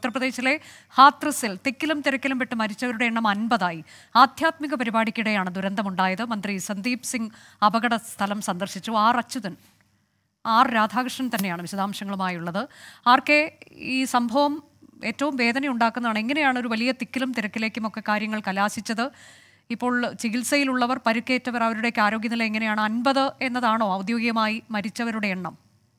ഉത്തർപ്രദേശിലെ ഹാത്രസിൽ തിക്കിലും തിരക്കിലും പെട്ട് മരിച്ചവരുടെ എണ്ണം അൻപതായി ആധ്യാത്മിക പരിപാടിക്കിടെയാണ് ദുരന്തമുണ്ടായത് മന്ത്രി സന്ദീപ് സിംഗ് അപകട സ്ഥലം സന്ദർശിച്ചു ആർ അച്യുതൻ ആർ രാധാകൃഷ്ണൻ തന്നെയാണ് വിശദാംശങ്ങളുമായുള്ളത് ആർ കെ ഈ സംഭവം ഏറ്റവും വേദന ഉണ്ടാക്കുന്നതാണ് എങ്ങനെയാണ് ഒരു വലിയ തിക്കിലും തിരക്കിലേക്കും ഒക്കെ കാര്യങ്ങൾ കലാശിച്ചത് ഇപ്പോൾ ചികിത്സയിലുള്ളവർ പരിക്കേറ്റവർ അവരുടെയൊക്കെ ആരോഗ്യനില എങ്ങനെയാണ് അൻപത് എന്നതാണോ ഔദ്യോഗികമായി മരിച്ചവരുടെ എണ്ണം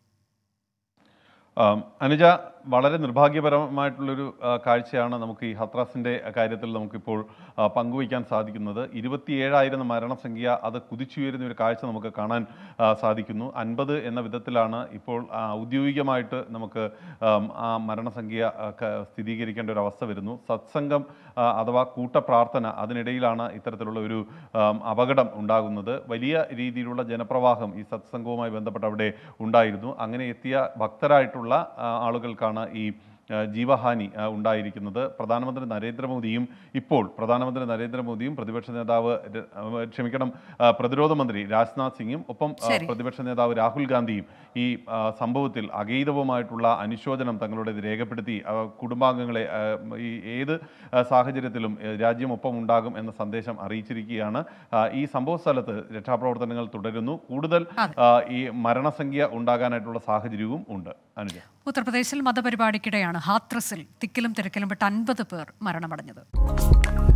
ആം, അനുജ വളരെ നിർഭാഗ്യപരമായിട്ടുള്ളൊരു ആ, കാഴ്ചയാണ് നമുക്ക് ഈ ഹത്രാസിൻ്റെ കാര്യത്തിൽ നമുക്കിപ്പോൾ ആ, പങ്കുവയ്ക്കാൻ സാധിക്കുന്നത് ഇരുപത്തിയേഴായിരം മരണസംഖ്യ അത് കുതിച്ചുയരുന്ന ഒരു കാഴ്ച നമുക്ക് കാണാൻ ആ, സാധിക്കുന്നു അൻപത് എന്ന വിധത്തിലാണ് ഇപ്പോൾ ആ, ഔദ്യോഗികമായിട്ട് നമുക്ക് ആം, ആ മരണസംഖ്യ ആ, ക- സ്ഥിരീകരിക്കേണ്ട ഒരു അവസ്ഥ വരുന്നു സത്സംഗം ആ, അഥവാ കൂട്ടപ്രാർത്ഥന അതിനിടയിലാണ് ഇത്തരത്തിലുള്ള ഒരു ആം, അപകടം ഉണ്ടാകുന്നത് വലിയ രീതിയിലുള്ള ജനപ്രവാഹം ഈ സത്സംഗവുമായി ബന്ധപ്പെട്ട് അവിടെ ഉണ്ടായിരുന്നു അങ്ങനെ എത്തിയ ഭക്തരായിട്ടുള്ള ആ, ആളുകൾക്കാണ് ഈ ആ, ജീവഹാനി ആ, ഉണ്ടായിരിക്കുന്നത് പ്രധാനമന്ത്രി നരേന്ദ്രമോദിയും ഇപ്പോൾ പ്രധാനമന്ത്രി നരേന്ദ്രമോദിയും പ്രതിപക്ഷ നേതാവ് ര- ആ, ക്ഷമിക്കണം ആ, പ്രതിരോധ മന്ത്രി രാജ്നാഥ് സിംഗും ഒപ്പം ആ, ശരി. പ്രതിപക്ഷ നേതാവ് രാഹുൽ ഗാന്ധിയും ഈ ആ, സംഭവത്തിൽ അഗൈതവുമായിട്ടുള്ള അനുശോചനം തങ്ങളുടേത് രേഖപ്പെടുത്തി ആ, കുടുംബാംഗങ്ങളെ ആ, ഈ ഏത് ആ, സാഹചര്യത്തിലും ഏ, രാജ്യം ഒപ്പം ഉണ്ടാകും എന്ന സന്ദേശം അറിയിച്ചിരിക്കുകയാണ് ആ, ഈ സംഭവ സ്ഥലത്ത് രക്ഷാപ്രവർത്തനങ്ങൾ തുടരുന്നു കൂടുതൽ അതെ. ആ, ഈ മരണസംഖ്യ ഉണ്ടാകാനായിട്ടുള്ള സാഹചര്യവും ഉണ്ട് അനുജ ഉത്തർപ്രദേശിൽ മതപരിപാടിക്കിടെയാണ് ഹാത്രസിൽ തിക്കിലും തിരക്കിലും പെട്ട് അൻപത് പേർ മരണമടഞ്ഞത്